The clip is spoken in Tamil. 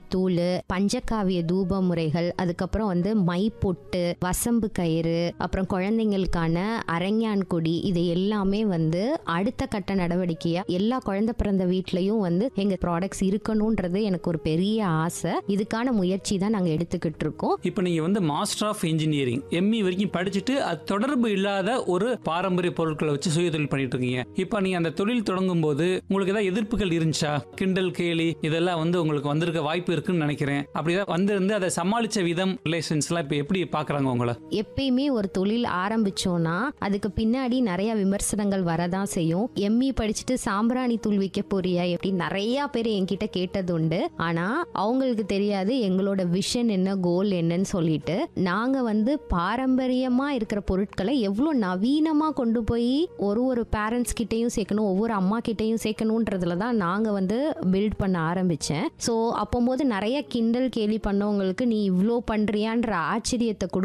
தூள் பஞ்சகாவிய தூப முறைகள் அதுக்கப்புறம் வந்து மை பொட்டு வசம்பு கயிறு அப்புறம் குழந்தைங்களுக்கான அரஞ்ஞான் கொடி இது எல்லாமே வந்து அடுத்த கட்ட நடவடிக்கையா எல்லா குழந்தை பிறந்த வீட்லயும் வந்து எங்க ப்ராடக்ட்ஸ் இருக்கணும்ன்றது எனக்கு ஒரு பெரிய ஆசை இதுக்கான முயற்சி தான் நாங்க எடுத்துக்கிட்டு இருக்கோம் இப்போ நீங்க வந்து மாஸ்டர் ஆஃப் இன்ஜினியரிங் எம்இ வரைக்கும் படிச்சுட்டு அது தொடர்பு இல்லாத ஒரு பாரம்பரிய பொருட்களை வச்சு சுய தொழில் பண்ணிட்டு இருக்கீங்க இப்போ நீங்க அந்த தொழில் தொடங்கும் போது உங்களுக்கு ஏதாவது எதிர்ப்புகள் இருந்துச்சா கிண்டல் கேலி இதெல்லாம் வந்து உங்களுக்கு வந்திருக்க வாய்ப்பு இருக்குன்னு நினைக்கிறேன் அப்படிதான் வந்திருந்து அதை சமாளிச்ச விதம் ரிலேஷன்ஸ்லாம் இப்போ எப்படி பாக்குறாங்க உங்களை எப்பயுமே ஒரு தொழில் ஆரம்பிச்சோம்னா அதுக்கு பின்னாடி நிறைய விமர்சனங்கள் வரதான் செய்யும் எம்இ படிச்சுட்டு சாம்பிராணி தூள் விற்க போறியா எப்படி நிறைய பேர் என்கிட்ட கேட்டது உண்டு ஆனா அவங்களுக்கு தெரியாது எங்களோட விஷன் என்ன கோல் என்னன்னு சொல்லிட்டு நாங்க வந்து பாரம்பரியமா இருக்கிற பொருட்களை எவ்வளோ நவீனமா கொண்டு போய் ஒரு ஒரு பேரண்ட்ஸ் கிட்டயும் சேர்க்கணும் ஒவ்வொரு அம்மா கிட்டயும் சேர்க்கணுன்றதுல தான் நாங்க வந்து பில்ட் பண்ண ஆரம்பிச்சேன் ஸோ அப்போது நிறைய கிண்டல் கேலி பண்ணவங்களுக்கு நீ இவ்வளோ பண்றியான்ற ஆச்சரியத்தை கொடு